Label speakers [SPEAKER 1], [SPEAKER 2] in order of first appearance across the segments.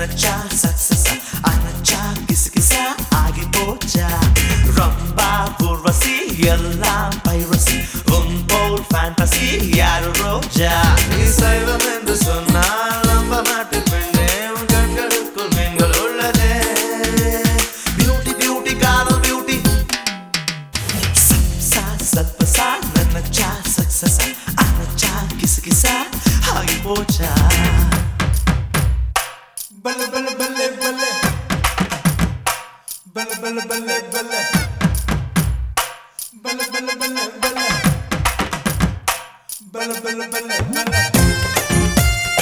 [SPEAKER 1] நினைச்சா சக்சஸ் அணைச்சா கிசு கிசா ஆகி போச்சா ரொம்ப ஊர்வசி எல்லாம் பைரசி உன் போல் ஃபேண்டசி யாரு ரோஜா நீ சைவம் என்று சொன்னால் நம்ப மாட்டு பெண்ணே உன் கண்களுக்குள் மீன்கள் உள்ளதே பியூட்டி பியூட்டி காதல் பியூட்டி சா சல்ப சா நினைச்சா சக்சஸ் அணைச்சா கிசு கிசா ஆகி போச்சா
[SPEAKER 2] Belle, belle, belle, belle. Belle, belle, belle, belle. Belle, belle, belle, belle. Belle, belle, belle, belle.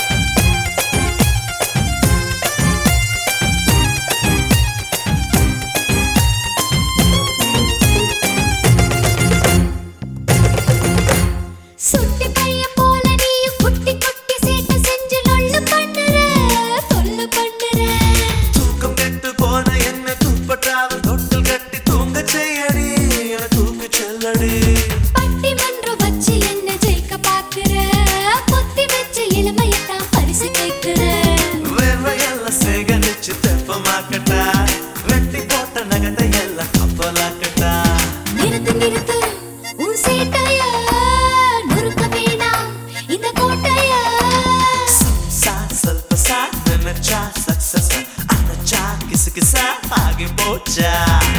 [SPEAKER 3] சுட்டி பையன் போல நீயும் குட்டி குட்டி சேட்டை செஞ்சு லொள்ளு பண்ணுற தொல்லை பண்ணுற
[SPEAKER 1] தூக்கம் கெட்டு போன என்ன துப்பட்டாவில் தொட்டில் கட்டி தூங்க செய்யடி என தூங்க செல்லடி
[SPEAKER 3] பட்டிமன்றம் வச்சு என்ன ஜெயிக்க பாக்குற பொத்தி வச்ச இளமையத்தான் பரிசு கேட்கிற
[SPEAKER 1] வேர்வையெல்லாம் சேகரிச்சு தெப்பமாக்கட்டா வெட்டி போட்ட நகத்தை எல்லாம் கப்பலாக்கட்டா
[SPEAKER 3] நிறுத்து நிறுத்து உன் சேட்டைய நொறுக்க வேணாம் இந்த கோட்டைய
[SPEAKER 1] சா சல்ப சா நினைச்சா சக்சஸ் அணைச்சா கிசு கிசா ஆகி போச்சா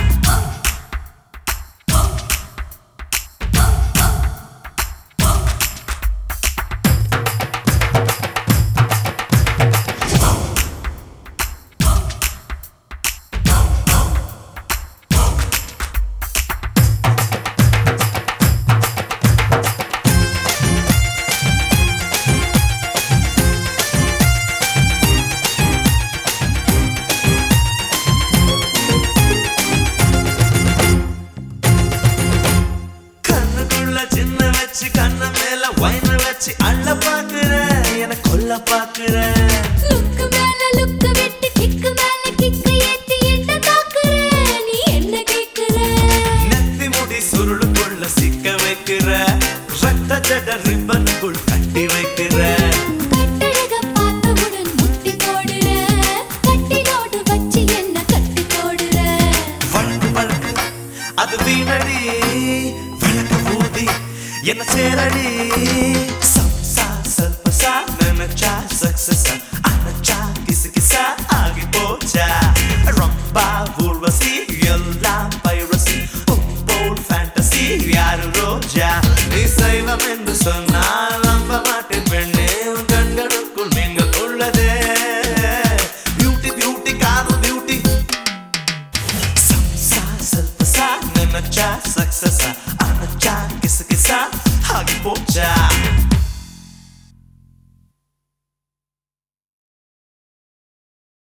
[SPEAKER 1] கண்ணுக்குள்ள சின்ன வச்சு கண்ணு மேல வயிறு வச்சு அள்ள பாக்குற என கொல்ல பாக்குற
[SPEAKER 3] லுக்கு மேல லுக்கு வெட்டி கிக்கு மேல கிக்கு ஏத்தி என்ன தாக்குற நீ என்ன கேக்குற
[SPEAKER 1] நெத்தி முடி சுருளுக்குள்ள சிக்க வைக்கிற ரத்த ஜட ரிப்பனுக்குள் கட்டி வைக்கிற
[SPEAKER 3] கட்டழக பார்த்தவுடன் முட்டி போடுற கட்டிலோடு வச்சு என்ன கட்டி போடுற
[SPEAKER 1] வழக்கு வழக்கு அது வீணடி வழக்கு ஊதி என்ன சேரடி சா சல்ப சா நினைச்சா சக்சஸ்